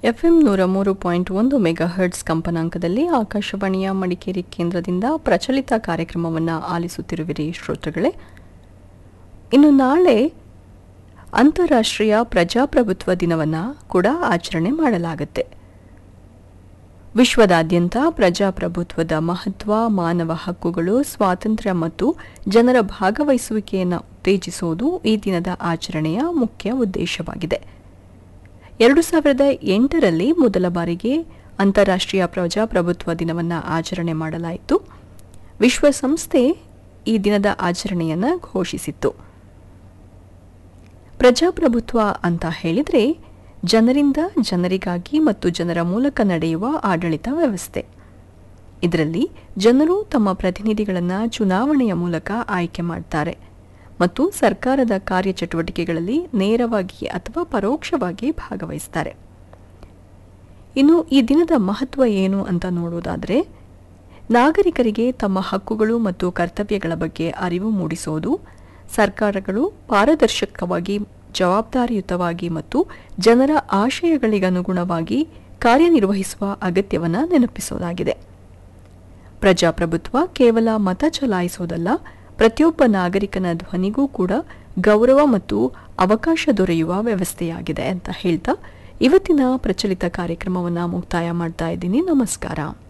FM ನೂರ ಮೂರು point ಒಂದು ಮೆಗಾ ಹರ್ಟ್ಸ್ ಕಂಪನಾಂಕದಲ್ಲಿ ಆಕಾಶವಾಣಿಯ ಮಡಿಕೇರಿ ಕೇಂದ್ರದಿಂದ ಪ್ರಚಲಿತ ಕಾರ್ಯಕ್ರಮವನ್ನು ಆಲಿಸುತ್ತಿರುವಿರಿ ಶ್ರೋತೃಗಳೇ ಇನ್ನು ನಾಳೆ ಅಂತಾರಾಷ್ಟ್ರೀಯ ಪ್ರಜಾಪ್ರಭುತ್ವ ದಿನವನ್ನು ಕೂಡ ಆಚರಣೆ ಮಾಡಲಾಗುತ್ತೆ ವಿಶ್ವದಾದ್ಯಂತ ಪ್ರಜಾಪ್ರಭುತ್ವದ ಮಹತ್ವ ಮಾನವ ಹಕ್ಕುಗಳು ಸ್ವಾತಂತ್ರ್ಯ ಮತ್ತು ಜನರ ಭಾಗವಹಿಸುವಿಕೆಯನ್ನು ಉತ್ತೇಜಿಸುವುದು ಈ ದಿನದ ಆಚರಣೆಯ ಮುಖ್ಯ ಉದ್ದೇಶವಾಗಿದೆ ಎರಡು ಸಾವಿರದ ಎಂಟರಲ್ಲಿ ಮೊದಲ ಬಾರಿಗೆ ಅಂತಾರಾಷ್ಟ್ರೀಯ ಪ್ರಜಾಪ್ರಭುತ್ವ ದಿನವನ್ನು ಆಚರಣೆ ಮಾಡಲಾಯಿತು ವಿಶ್ವಸಂಸ್ಥೆ ಈ ದಿನದ ಆಚರಣೆಯನ್ನು ಘೋಷಿಸಿತ್ತು ಪ್ರಜಾಪ್ರಭುತ್ವ ಅಂತ ಹೇಳಿದರೆ ಜನರಿಂದ ಜನರಿಗಾಗಿ ಮತ್ತು ಜನರ ಮೂಲಕ ನಡೆಯುವ ಆಡಳಿತ ವ್ಯವಸ್ಥೆ ಇದರಲ್ಲಿ ಜನರು ತಮ್ಮ ಪ್ರತಿನಿಧಿಗಳನ್ನು ಚುನಾವಣೆಯ ಮೂಲಕ ಆಯ್ಕೆ ಮಾಡ್ತಾರೆ ಮತ್ತು ಸರ್ಕಾರದ ಕಾರ್ಯಚಟುವಟಿಕೆಗಳಲ್ಲಿ ನೇರವಾಗಿ ಅಥವಾ ಪರೋಕ್ಷವಾಗಿ ಭಾಗವಹಿಸ್ತಾರೆ ಇನ್ನು ಈ ದಿನದ ಮಹತ್ವ ಏನು ಅಂತ ನೋಡೋದಾದರೆ ನಾಗರಿಕರಿಗೆ ತಮ್ಮ ಹಕ್ಕುಗಳು ಮತ್ತು ಕರ್ತವ್ಯಗಳ ಬಗ್ಗೆ ಅರಿವು ಮೂಡಿಸೋದು ಸರ್ಕಾರಗಳು ಪಾರದರ್ಶಕವಾಗಿ ಜವಾಬ್ದಾರಿಯುತವಾಗಿ ಮತ್ತು ಜನರ ಆಶಯಗಳಿಗನುಗುಣವಾಗಿ ಕಾರ್ಯನಿರ್ವಹಿಸುವ ಅಗತ್ಯವನ್ನು ನೆನಪಿಸೋದಾಗಿದೆ ಪ್ರಜಾಪ್ರಭುತ್ವ ಕೇವಲ ಮತ ಚಲಾಯಿಸೋದಲ್ಲ ಪ್ರತಿಯೊಬ್ಬ ನಾಗರಿಕನ ಧ್ವನಿಗೂ ಕೂಡ ಗೌರವ ಮತ್ತು ಅವಕಾಶ ದೊರೆಯುವ ವ್ಯವಸ್ಥೆಯಾಗಿದೆ ಅಂತ ಹೇಳ್ತಾ ಇವತ್ತಿನ ಪ್ರಚಲಿತ ಕಾರ್ಯಕ್ರಮವನ್ನು ಮುಕ್ತಾಯ ಮಾಡ್ತಾ ಇದ್ದೀನಿ ನಮಸ್ಕಾರ